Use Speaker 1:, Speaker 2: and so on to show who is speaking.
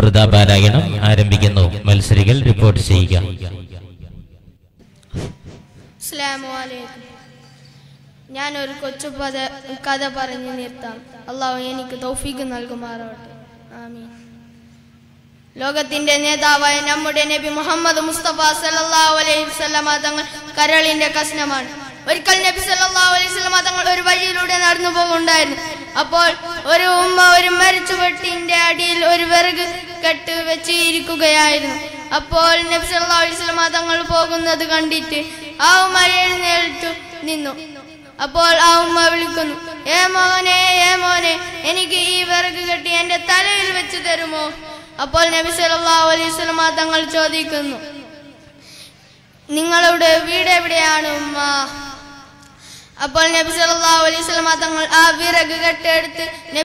Speaker 1: ബുർദ പാരായണം ആരംഭിക്കുന്നു മത്സരികൾ റിപ്പോർട്ട് ചെയ്യുക
Speaker 2: അസ്സലാമു അലൈക്കും ഞാൻ ഒരു കൊച്ചു പദ കഥ പറഞ്ഞു നിർത്താം അള്ളാഹു എനിക്ക് തൗഫീഖ് നൽകുമാറാവട്ടെ ആമീൻ ലോകത്തിന്റെ നേതാവായ നമ്മുടെ നബി മുഹമ്മദ് മുസ്തഫ സല്ലല്ലാഹു അലൈഹി വസല്ലമ തങ്ങൾ കരളിന്റെ കഷ്ണമാണ് ഒരിക്കൽ നബി സല്ലല്ലാഹു അലൈഹി വസല്ലമ തങ്ങൾ ഒരു വഴിയിലൂടെ നടന്നു പോകുണ്ടായിരുന്നു അപ്പോൾ ഒരു ഉമ്മ ഒരു മരിച്ചുപെട്ടിന്റെ അടിയിൽ ഒരു വിറക് കെട്ട് വെച്ച് ഇരിക്കുകയായിരുന്നു അപ്പോൾ നബി സല്ലല്ലാഹു അലൈഹി വസല്ലമ തങ്ങൾ പോകുന്നത് കണ്ടിട്ട് ആ ഉമ്മ എഴുന്നേറ്റു നിന്നു അപ്പോൾ ആ ഉമ്മ വിളിക്കുന്നു ഏ മോനെ ഏ മോനെ എനിക്ക് ഈ വിറക് കെട്ടി എന്റെ തലയിൽ വെച്ച് തരുമോ അപ്പോൾ നബി സല്ലല്ലാഹു അലൈഹി വസല്ലമ തങ്ങൾ ചോദിക്കുന്നു നിങ്ങളുടെ വീട് എവിടെയാണ് ഉമ്മ അപ്പോൾ നബി സല്ലല്ലാഹു അലൈഹി വസല്ലമ തങ്ങൾ ആ വിറക് കെട്ടെടുത്ത്